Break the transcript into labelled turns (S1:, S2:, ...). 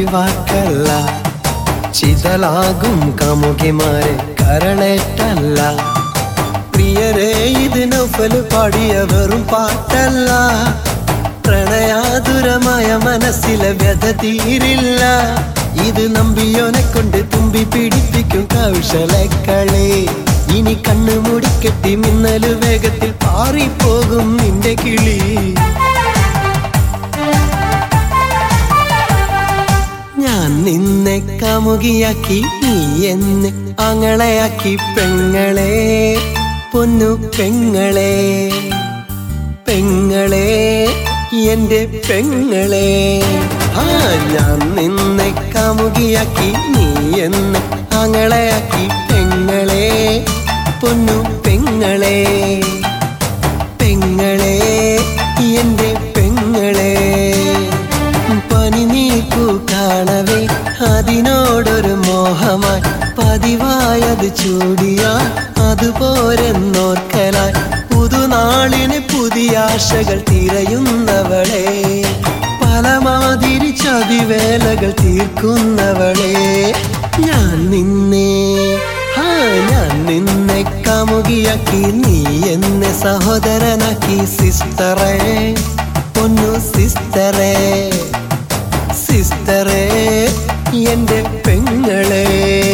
S1: വാക്കല്ല ചിതലാകും കാമുകിമാരെ കരളേറ്റല്ല പ്രിയരെ ഇത് നൗഫൽ പാടിയ വെറും പാട്ടല്ല പ്രണയാതുരമായ മനസ്സിലെ വ്യഥ തീരില്ല ഇത് നമ്പിയോനെ കൊണ്ട് തുമ്പി പിടിപ്പിക്കും കൗശലക്കളെ ഇനി കണ്ണു മൂടിക്കെട്ടി മിന്നല് വേഗത്തിൽ പാറിപ്പോകും നിന്റെ കിളി ഞാൻ നിന്നെ കാമുകിയാക്കി നീ എന്നെ ആങ്ങളയാക്കി പെങ്ങളെ പൊന്നു പെങ്ങളെ പെങ്ങളെ എന്റെ പെങ്ങളെ ആ ഞാൻ നിന്നെ കാമുകിയാക്കി നീ എന്നെ ആങ്ങളയാക്കി പെങ്ങളെ പൊന്നു പെങ്ങളെ പെങ്ങളെ എന്റെ പെങ്ങളെ പനി നീക്കു കാണവേ അതിനോടൊരു മോഹമായി പതിവായത് ചൂടിയ അതുപോരെന്നോർക്കലായി പുതുനാളിന് പുതിയ ആശകൾ തിരയുന്നവളെ പല മാതിരി ചതിവേലകൾ തീർക്കുന്നവളെ ഞാൻ നിന്നെ ആ ഞാൻ നിന്നെ കാമുകിയാക്കി നീ എന്നെ സഹോദരനാക്കി സിസ്റ്ററെ പൊന്നു സിസ്റ്ററെ സിസ്റ്ററെ എന്റെ പെങ്ങളെ